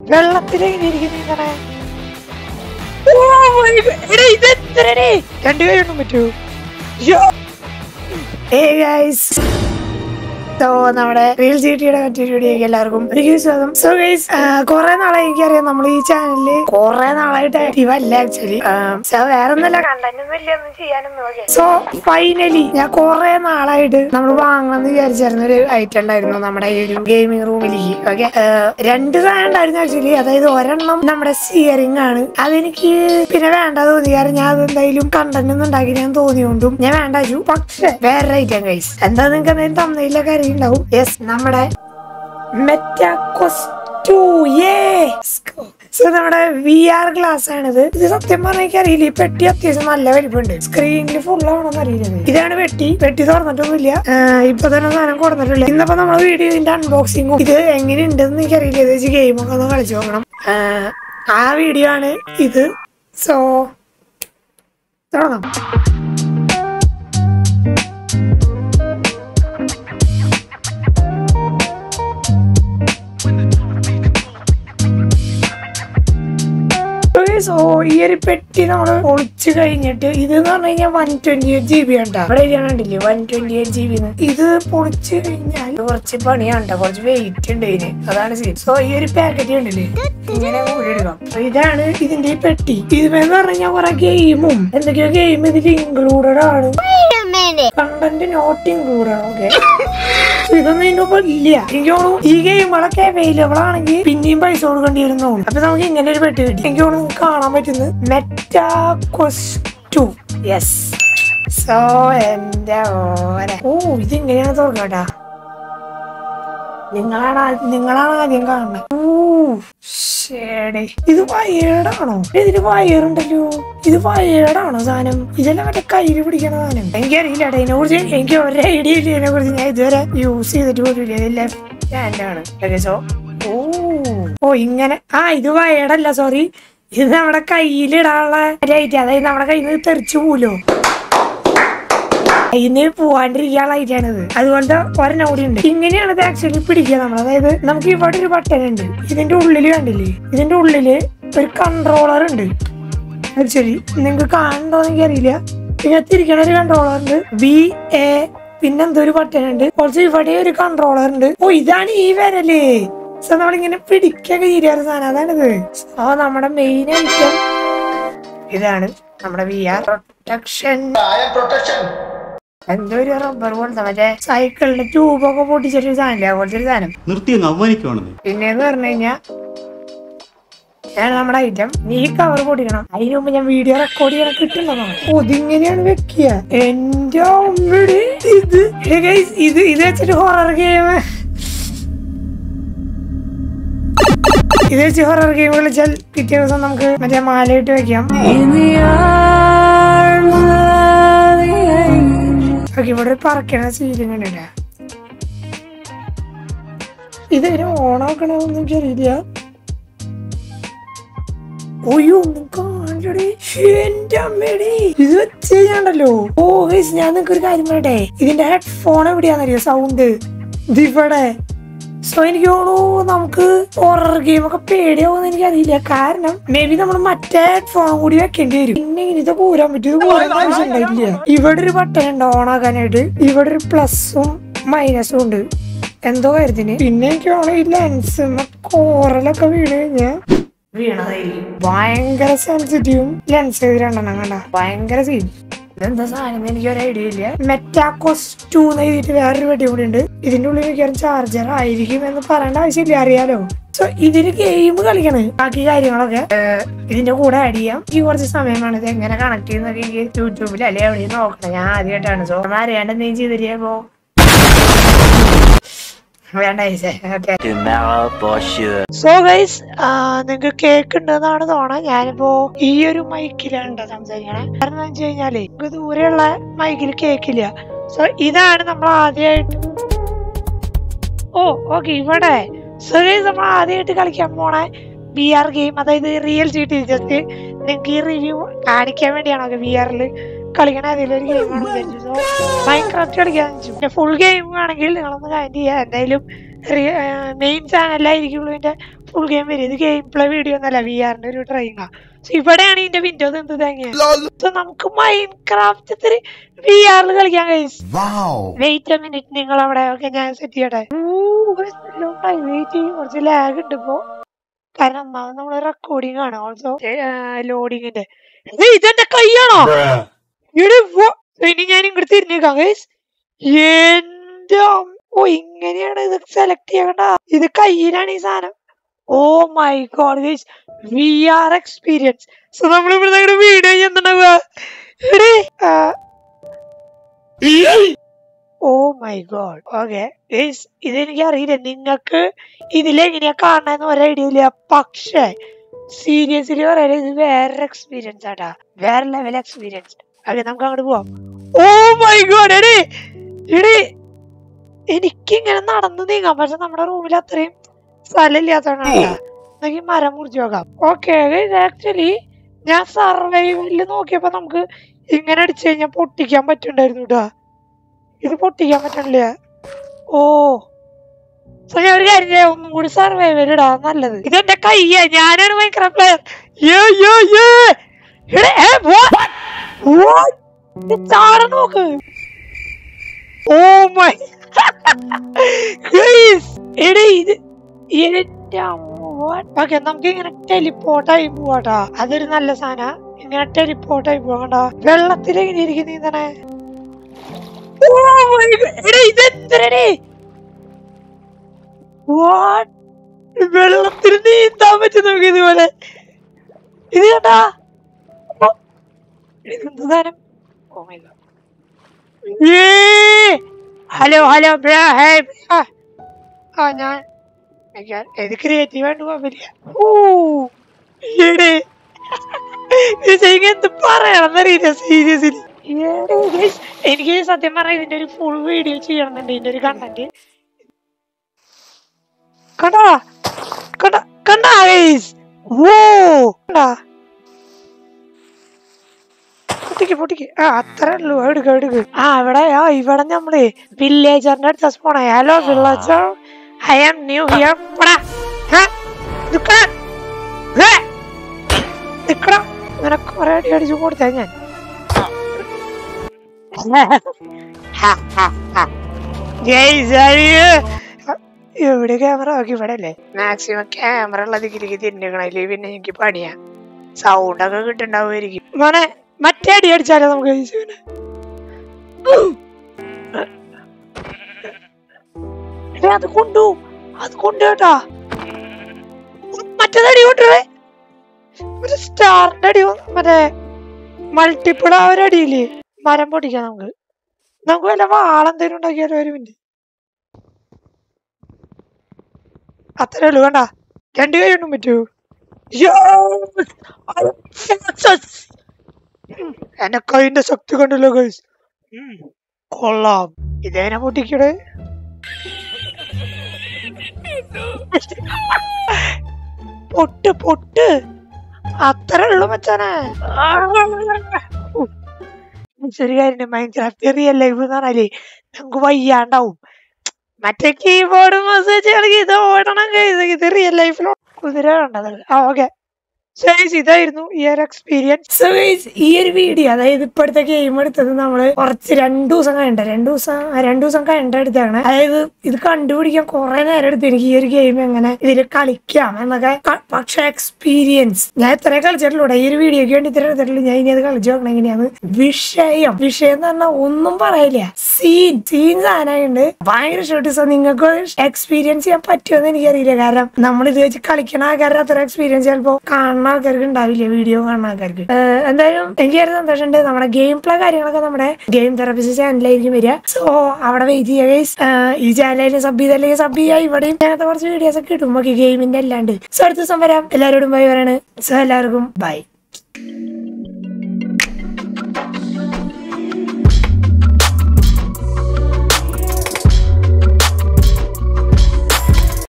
വെള്ളത്തിലെങ്ങനെ ഇരിക്കുന്നു ഇങ്ങനെ ഓ, ഇത് എടാ, ഇത് എത്രടേ? രണ്ട് കൈയൊന്നും പറ്റൂ ഏ ഗൈസ് സോ നമ്മുടെ റീൽ സിറ്റിയുടെ മറ്റൊരു വീഡിയോക്ക് എല്ലാവർക്കും ഒരിക്കൽ സ്വാഗതം സോ ഗൈസ് കുറെ നാളായി എനിക്കറിയാം നമ്മൾ ഈ ചാനലില് കുറെ നാളായിട്ട് ആക്റ്റീവ് അല്ല ആക്ച്വലി സോ വേറെ ഒന്നുമില്ല കണ്ടന്റ് ഒന്നും ഇല്ല ഒന്നും ചെയ്യാനൊന്നും സോ ഫൈനലി ഞാൻ കുറെ നാളായിട്ട് നമ്മൾ വാങ്ങണം എന്ന് വിചാരിച്ചിരുന്ന ഒരു ഐറ്റം ഉണ്ടായിരുന്നു നമ്മുടെ ഈ ഒരു ഗെയിമിംഗ് റൂമിലേക്ക് ഓക്കെ രണ്ട് സാധനം ഉണ്ടായിരുന്നു ആക്ച്വലി അതായത് ഒരെണ്ണം നമ്മുടെ സ്റ്റിയറിംഗ് ആണ് അതെനിക്ക് പിന്നെ വേണ്ട തോന്നി കാരണം ഞാൻ അതെന്തായാലും കണ്ടന്റ് ഒന്നും ഉണ്ടാക്കി ഞാൻ തോന്നിയോണ്ടും ഞാൻ വേണ്ട വെച്ചു പക്ഷെ വേറെ ഐറ്റം കൈസ് എന്താ നിങ്ങൾക്ക് എന്തെങ്കിലും തമ്മിലൊക്കെ അറിയുണ്ടാവും യെസ് നമ്മുടെ മെറ്റാക്കോസ് ടു സോ നമ്മുടെ വി ആർ ഗ്ലാസ് ആണിത് ഇത് സത്യം പറഞ്ഞാൽ എനിക്ക് അറിയില്ല ഈ പെട്ടി അത്യാവശ്യം നല്ല വലിപ്പമുണ്ട് സ്ക്രീനിൽ ഫുൾ ആവണമെന്ന് അറിയില്ല ഇതാണ് പെട്ടി പെട്ടി തുറന്നിട്ടൊന്നുമില്ല ആഹ് ഇപ്പൊ തന്നെ സാധനം കൊടുത്തിട്ടില്ല ഇന്നിപ്പോ നമ്മുടെ വീഡിയോ ഇതിന്റെ അൺബോക്സിംഗും ഇത് എങ്ങനെയുണ്ടെന്ന് എനിക്കറിയില്ല ഇത് വെച്ച് ഗെയിമൊക്കെ ഒന്ന് കളിച്ചു നോക്കണം ആഹ് ആ വീഡിയോ ആണ് ഇത് സോ തുടങ്ങാം സോ ഈ ഒരു പെട്ടി നമ്മൾ ഒളിച്ചു കഴിഞ്ഞിട്ട് ഇത് എന്ന് പറഞ്ഞു കഴിഞ്ഞാൽ one twenty eight G B ഉണ്ടാ ഇവിടെ കണ്ടില്ലേ one twenty eight G B ഇത് പൊളിച്ചു കഴിഞ്ഞാൽ കുറച്ച് പണിയാണ്ട കുറച്ച് വെയിറ്റ് ഉണ്ട് ഇതിന് അതാണ് സീൻ സോ ഈ ഒരു പാക്കറ്റ് കണ്ടില്ലേ ഇങ്ങനെ കൂടി എടുക്കാം So ഇതാണ് ഇതിന്റെ ഈ പെട്ടി ഇതിമെന്ന് പറഞ്ഞു കഴിഞ്ഞാൽ കുറെ ഗെയിമും എന്തൊക്കെയോ ഗെയിം ഇതിൽ ഇൻക്ലൂഡഡ് ആണ് കണ്ടന്റ് നോട്ട് ഇൻക്ലൂഡഡ് ഓക്കെ ഇതൊന്നും ഇതിന്റെ ഒപ്പം ഇല്ല എനിക്ക് തോന്നുന്നു ഈ ഗെയിമുകളൊക്കെ അവൈലബിൾ ആണെങ്കിൽ പിന്നെയും പൈസ കൊടുക്കേണ്ടി വരുന്നു അപ്പൊ നമുക്ക് ഇങ്ങനെ ഒരു പെട്ടി കിട്ടി എനിക്ക് തോന്നുന്നു നിങ്ങൾക്ക് കാണാൻ പറ്റുന്നത് മെറ്റാക്വസ്റ്റു യെസ് സോ എന്റെ ഓരെ ഓ ഇത് ഇങ്ങനെയാണ് തുറക്കട്ടാ നിങ്ങളാണ് ആ- നിങ്ങളാണ് ആദ്യം കാണുന്നത് ഓ ശരി ഇത് വയേർഡാണോ ഇതിന് വയറുണ്ടല്ലോ ഇത് വയേർഡാണോ സാധനം ഇതെല്ലാം മറ്റേ കയ്യിൽ പിടിക്കണ സാധനം എനിക്കറിയില്ല കേട്ടോ ഇതിനെ കുറിച്ച് എനിക്ക് ഒരു ഐഡിയ ഇല്ല ഇതിനെ കുറിച്ച് ഞാൻ ഇതുവരെ യൂസ് ചെയ്തിട്ട് പോലും ഇല്ല ഇത് ലെഫ്റ്റ് ഹാൻഡ് ആണ് ഓക്കെ സോ ഓ ഓ ഇങ്ങനെ ആ ഇത് വയേർഡല്ല സോറി ഇത് നമ്മുടെ കയ്യിലിടാനുള്ള ലൈറ്റ് അതായത് നമ്മുടെ കയ്യിൽ നിന്ന് തെറിച്ചു പോലോ കയ്യിന്ന് പോവാണ്ടിരിക്കാനുള്ള ഐറ്റാണിത് അതുപോലത്തെ ഒരെണ്ണം കൂടി ഉണ്ട് ഇങ്ങനെയാണ് ഇത് ആക്ച്വലി പിടിക്കുക നമ്മൾ അതായത് നമുക്ക് ഇവിടെ ഒരു ബട്ടൺ ഉണ്ട് ഇതിന്റെ ഉള്ളില് കണ്ടില്ലേ ഇതിന്റെ ഉള്ളില് ഒരു കൺട്രോളർ ഉണ്ട് ആക്ച്വലി നിങ്ങൾക്ക് കാണണ്ടോന്ന് എനിക്കറിയില്ല ഇതിനകത്ത് ഇരിക്കണ ഒരു കൺട്രോളർ ഉണ്ട് ബി എ പിന്നെന്തോ ഒരു ബട്ടൺ ഉണ്ട് കുറച്ച് ഇവിടെ ഒരു കൺട്രോളർ ഉണ്ട് ഓ ഇതാണ് ഈ വരല് സോ നമ്മളിങ്ങനെ പിടിക്കൊക്കെ ചെയ്യാറ് സാധനം അതാണിത് സോ നമ്മുടെ മെയിൻ ഐറ്റം ഇതാണ് നമ്മുടെ വി ആർ പ്രൊട്ടക്ഷൻ എന്തോ ഒരു റബ്ബർ പോലത്തെ മറ്റേ സൈക്കിളിന്റെ ട്യൂബൊക്കെ പൊട്ടിച്ചൊരു സാധനം അതുപോലത്തെ ഒരു സാധനം നിർത്തി അങ്ങ് അവമാനിക്കുവാണെന്ന് പിന്നെന്ന് പറഞ്ഞു കഴിഞ്ഞാ ഞാൻ നമ്മുടെ ഐറ്റം നീ കവർ പൊടിക്കണം അതിന് മുമ്പ് ഞാൻ വീഡിയോ റെക്കോർഡ് ചെയ്യാൻ കിട്ടുന്നതാണ് ഇതിങ്ങനെയാണ് വെക്കുക എന്റെ അമ്മടി ഇത് ഏ guys, ഇത് ഇത് വെച്ചിട്ട് ഹൊറർ ഗെയിം ഇത് വെച്ച് ഹൊറർ ഗെയിം കളിച്ചാൽ പിറ്റേ ദിവസം നമുക്ക് മറ്റേ മാലയിട്ട് വെക്കാം ഓക്കെ ഇവിടെ ഒരു പറക്കണ സീലും കണ്ടില്ല ഇതെങ്ങനെ ഓണാക്കണമെന്ന് എനിക്കറിയില്ല ഒയ്യോ ഒന്നും കാണിച്ചടി എന്റെ അമ്മേടി ഇത് വെച്ച് കഴിഞ്ഞാണ്ടല്ലോ ഓ ഗൈസ് ഞാൻ നിങ്ങൾക്ക് ഒരു കാര്യം പറയട്ടെ ഇതിന്റെ ഹെഡ്ഫോൺ എവിടെയാണെന്നറിയോ സൗണ്ട് ഇതിവിടെ സോ എനിക്ക് തോന്നുന്നു നമുക്ക് ഹൊറർ ഗെയിം ഒക്കെ പേടിയാവുമെന്ന് എനിക്കറിയില്ല കാരണം മേ ബി നമ്മൾ മറ്റേ ഹെഡ്ഫോൺ കൂടി വെക്കേണ്ടി വരും പിന്നെ ഇങ്ങനെ ഇത് പോരാൻ പറ്റും ഇത് പോരാൻ ആവശ്യം ഉണ്ടായിട്ടില്ല ഇവിടെ ഒരു ബട്ടൺ ഉണ്ട് ഓൺ ആക്കാനായിട്ട് ഇവിടെ ഒരു പ്ലസും മൈനസും ഉണ്ട് എന്തോ കാര്യത്തിന് പിന്നെ എനിക്ക് തോന്നുന്നു ഈ ലെൻസ് കോറലൊക്കെ വീണ് കഴിഞ്ഞാ വീണതായിരിക്കും ഭയങ്കര സെൻസിറ്റീവും ലെൻസ് രണ്ടെണ്ണം കണ്ട ഭയങ്കര സീൻ ഇതെന്താ സാധനം എന്ന് എനിക്ക് ഒരു ഐഡിയ ഇല്ല മെറ്റാക്കോസ് ടു എന്ന് എഴുതിയിട്ട് വേറൊരു വെട്ടി കൂടി ഉണ്ട് ഇതിന്റെ ഉള്ളിൽ മിക്കവാറും ചാർജർ ആയിരിക്കും എന്ന് പറയേണ്ട ആവശ്യമില്ല അറിയാലോ സോ ഇതിന് ഗെയിം കളിക്കണ് ബാക്കി കാര്യങ്ങളൊക്കെ ഏഹ്, ഇതിന്റെ കൂടെ ആഡ് ചെയ്യാം ഈ കുറച്ച് സമയമാണ് ഇത് എങ്ങനെ കണക്ട് ചെയ്യുന്നതൊക്കെ എനിക്ക് യൂട്യൂബിൽ അല്ലെങ്കിൽ എവിടെയും നോക്കണം ഞാൻ ആദ്യമായിട്ടാണ് സോ നമ്മൾ അറിയാണ്ട് എന്തെങ്കിലും ചെയ്തിരിക്കുമ്പോ വേണ്ട okay Tomorrow for sure. So guys നിങ്ങൾക്ക് കേൾക്കുണ്ടെന്നാണ് തോന്നുന്നത് ഞാനിപ്പോ ഈ ഒരു മൈക്കിലാണ് സംസാരിക്കണേ കാരണം എന്താ വെച്ച് കഴിഞ്ഞാല് നമുക്ക് ദൂരെയുള്ള മൈക്കിൽ കേക്കില്ല സോ ഇതാണ് നമ്മൾ ആദ്യമായിട്ട് ഓ ഓക്കെ ഇവിടെ സോ ഗൈസ് നമ്മൾ ആദ്യമായിട്ട് കളിക്കാൻ പോണേ ബി ആർ ഗെയിം അതായത് റിയൽ സി ടി ജസ്റ്റ് നിങ്ങൾക്ക് ഈ റിവ്യൂ കാണിക്കാൻ വേണ്ടിയാണ് ഓക്കെ ബി ആറിൽ കളിക്കണ ഏതെങ്കിലും ഒരു ഗെയിമാണ് വിചാരിച്ചു സോ മൈൻക്രാഫ്റ്റ് കളിക്കാൻ വെച്ചു ഫുൾ ഗെയിം ആണെങ്കിൽ നിങ്ങളൊന്ന് കമന്റ് ചെയ്യുക എന്തായാലും മെയിൻ ചാനലിലായിരിക്കുള്ളൂ ഇതിന്റെ ഫുൾ ഗെയിം വരും ഇത് ഗെയിം പ്ലേ വീഡിയോ ഒന്നല്ല വി ആറിന്റെ ഒരു ട്രെയിനാ സോ ഇവിടെയാണ് ഇതിന്റെ വിൻഡോസ് എന്ത് തേങ്ങ സോ നമുക്ക് മൈൻഡ് ക്രാഫ്റ്റ് വി ആറിൽ കളിക്കാൻ കഴിയും Wow. വെയിറ്റ് എ മിനിറ്റ് നിങ്ങൾ അവിടെ ഓക്കെ ഞാൻ സെറ്റ് ചെയ്യട്ടെ വെയിറ്റ് ചെയ്യും കുറച്ച് ലാഗ് ഉണ്ട് ഇപ്പോ കാരണം ഒന്നാമത് നമ്മൾ റെക്കോർഡിംഗ് ആണ് ഓൾസോ ലോഡിങ്ങിന്റെ ഇതെന്റെ കൈയാണോ ഇവിടെ വോ- ഇനി ഞാൻ ഇങ്ങോട്ട് തിരിഞ്ഞേക്കാം ഗൈസ് എന്റെ അം- ഓ ഇങ്ങനെയാണ് ഇത് സെലക്ട് ചെയ്യണ്ട ഇത് കയ്യിലാണ് ഈ സാധനം oh my god guys V R experience so നമ്മൾ ഇവിടെ വീഡിയോ ചെയ്യുന്നുണ്ടാവുക എടേ, ആ, ഓ മൈ ഗോഡ് ഓക്കെ ഇതെനിക്ക് അറിയില്ല നിങ്ങൾക്ക് ഇതിലെങ്ങനെയാ കാണാന്ന് ഒരു ഐഡിയ ഇല്ല പക്ഷേ സീരിയസ്ലി പറയാൻ ഇത് വേറൊരു എക്സ്പീരിയൻസ് ആട്ടാ വേറെ ലെവൽ എക്സ്പീരിയൻസ് ഓക്കെ നമുക്ക് അങ്ങോട്ട് പോവാം ഓ മൈ ഗോഡ് എടേ എടേ എനിക്കിങ്ങനെ നടന്നു നീങ്ങാം പക്ഷെ നമ്മുടെ റൂമിൽ അത്രയും സ്ഥലമില്ലാത്തതാണ് നമുക്ക് ഈ മരം മുറിച്ച് നോക്കാം ഓക്കെ ആക്ച്വലി ഞാൻ സർവൈവലിൽ നോക്കിയപ്പോ നമുക്ക് ഇങ്ങനെ അടിച്ചു കഴിഞ്ഞാൽ പൊട്ടിക്കാൻ പറ്റുണ്ടായിരുന്നു കേട്ടോ ഇത് പൊട്ടിക്കാൻ പറ്റണില്ല ഓ സോ ഞാൻ ഒരു കാര്യം ചെയ്യാം ഒന്നും കൂടി സർവൈവൽ ഇടാ നല്ലത് ഇതെന്റെ കയ്യാ ഞാനാണ് ഭയങ്കര പ്ലെയർ യോ യോ യോ എടേ, ഏ, what? What? ഇത് ചാടാൻ നോക്ക് ഓ മൈ എടേ ഇത് എന്റെ ഓക്കെ നമുക്ക് ഇങ്ങനെ ടെലിപ്പോർട്ടായി പോവാട്ടാ അതൊരു നല്ല സാധന ഇങ്ങനെ ടെലിപ്പോർട്ടായി പോകണ്ട വെള്ളത്തിൽ എങ്ങനെ ഇരിക്കും നീന്തണേ Oh my God. എടേ, ഇതെന്തരെടേ? What? വെള്ളത്തിൽ നീന്താൻ പറ്റും നമുക്ക് ഇതുപോലെ ഇത് കണ്ടാ ഓ, ഇതെന്ത് സാധനം oh my god hello hello bro hey bro ആ ഞാൻ ഞാൻ- ഇത് ക്രിയേറ്റീവ് ആയിട്ട് കുഴപ്പമില്ല ഓ എടേ ഇത് ശരിക്കും എന്ത് പറയണമെന്നറിയില്ല സീരിയസ്ലി എനിക്ക് സത്യം പറഞ്ഞാൽ ഇതിന്റെ ഒരു ഫുൾ വീഡിയോ ചെയ്യണമെന്നുണ്ട് ഇതിന്റെ ഒരു കണ്ടന്റ് കണ്ടാ കണ്ടാ കണ്ടാ ഗൈസ് ഓ കണ്ടാ പൊട്ടിക്ക് പൊട്ടിക്ക് ആ അത്രേ ഉള്ളൂ എടുക്ക എടുക്ക് ആ ഇവിടെ ആ ഇവിടെ നമ്മള് വില്ലേജറിന്റെ അടുത്ത സ്പോണേ hello villager I am new here നിക്കടാ ഇങ്ങനെ കൊറേ അടി അടിച്ചു കൊടുത്താ ഞാൻ Guys, അയ്യോ. എവിടെ ക്യാമറ ആക്കി ഇവിടെ അല്ലേ മാക്സിമം ക്യാമറ ഉള്ള ദിക്കിലേക്ക് തിരിഞ്ഞിക്കണല്ലേ പിന്നെ എനിക്ക് പണിയാ സൗണ്ട് ഒക്കെ കിട്ടുണ്ടാവുമായിരിക്കും മോനെ മറ്റേ അടി അടിച്ചാലോ നമുക്ക് guys ഇവനെ? എടേ, അത് കൊണ്ടു അത് കൊണ്ടു കേട്ടാ മറ്റേത് അടി കൊണ്ടുവേ മറ്റേ സ്റ്റാറിന്റെ അടി കൊ- മറ്റേ മൾട്ടിപ്പിൾ ആ ഒരു അടിയില്ലേ മരം പൊട്ടിക്കാം നമുക്ക് നമുക്ക് വല്ല വാളെന്തേലും ഉണ്ടാക്കിയാലോ ഒരു മിനിറ്റ് അത്രേ ഉള്ളൂ വേണ്ട രണ്ട് കൈ കൊണ്ടും പറ്റൂ Yes! I am success! ഉം, എന്റെ കൈന്റെ ശക്തി കണ്ടല്ലോ ഗൈസ് കൊള്ളാം ഇതേനെ പൊട്ടിക്കടേ പൊട്ട് പൊട്ട് അത്രേ ഉള്ളൂ മച്ചാനെ ശരി കാര്യം മൈൻഡ് ക്രാഫ്റ്റ് റിയൽ ലൈഫ് എന്ന് പറഞ്ഞാലേ നമുക്ക് വയ്യാണ്ടാവും മറ്റേ കീബോർഡ് മെസ്സേജ് കളിക്ക് ഇത് ഓടണം കഴിയുന്നത് ഇത് റിയൽ ലൈഫിൽ കുതിര കണ്ടത് ആ ഓക്കെ സൈസ് ഇതായിരുന്നു ഈ ഒരു എക്സ്പീരിയൻസ് സോ ഈ ഒരു വീഡിയോ അതായത് ഇപ്പോഴത്തെ ഗെയിം എടുത്തത് നമ്മള് കുറച്ച് രണ്ടു ദിവസം കഴിഞ്ഞ രണ്ടു ദിവസം ആ, രണ്ടു ദിവസം കഴിഞ്ഞ എടുത്താണ് അതായത് ഇത് കണ്ടുപിടിക്കാൻ കുറെ നേരം എടുത്ത് എനിക്ക് ഈ ഒരു ഗെയിം എങ്ങനെ ഇതിൽ കളിക്കാം എന്നൊക്കെ ക- പക്ഷെ എക്സ്പീരിയൻസ് ഞാൻ ഇത്രേ കളിച്ചിട്ടുള്ളൂ ഈ ഒരു വീഡിയോക്ക് വേണ്ടി ഇത്ര എടുത്തിട്ടുള്ളൂ ഞാൻ ഇനി അത് കളിച്ചു നോക്കണം എങ്ങനെയാണ് വിഷയം വിഷയം എന്ന് പറഞ്ഞാൽ ഒന്നും പറയില്ല സീൻ സീൻ സാധനമുണ്ട് ഭയങ്കര ഷോട്ട് നിങ്ങൾക്ക് എക്സ്പീരിയൻസ് ചെയ്യാൻ പറ്റുമെന്ന് എനിക്കറിയില്ല കാരണം നമ്മൾ ഇത് വെച്ച് കളിക്കണ ആൾക്കാരുടെ അത്ര എക്സ്പീരിയൻസ് ചിലപ്പോ കാണുന്ന ആൾക്കാർക്ക് ഉണ്ടാവില്ല വീഡിയോ കാണുന്ന ആൾക്കാർക്ക് ഏഹ് എന്തായാലും എനിക്ക് ഒരു സന്തോഷമുണ്ട് നമ്മുടെ ഗെയിം പ്ലേ കാര്യങ്ങളൊക്കെ നമ്മുടെ ഗെയിം തെറപ്പിസ്റ്റ് ചാനലിലായിരിക്കും വരിക സോ അവിടെ വെയിറ്റ് ചെയ്യുക guys. ഏഹ് ഈ ചാനലിൽ സബ് ചെയ്തല്ലെങ്കിൽ സബ് ചെയ്യുക ഇവിടെയും അങ്ങനത്തെ കുറച്ച് വീഡിയോസ് ഒക്കെ കിട്ടും ഓക്കെ ഗെയിമിന്റെ അല്ലാണ്ട് സോ അടുത്ത ദിവസം വരാം എല്ലാവരോടും ബൈ പറയാണ് സോ എല്ലാവർക്കും ബൈ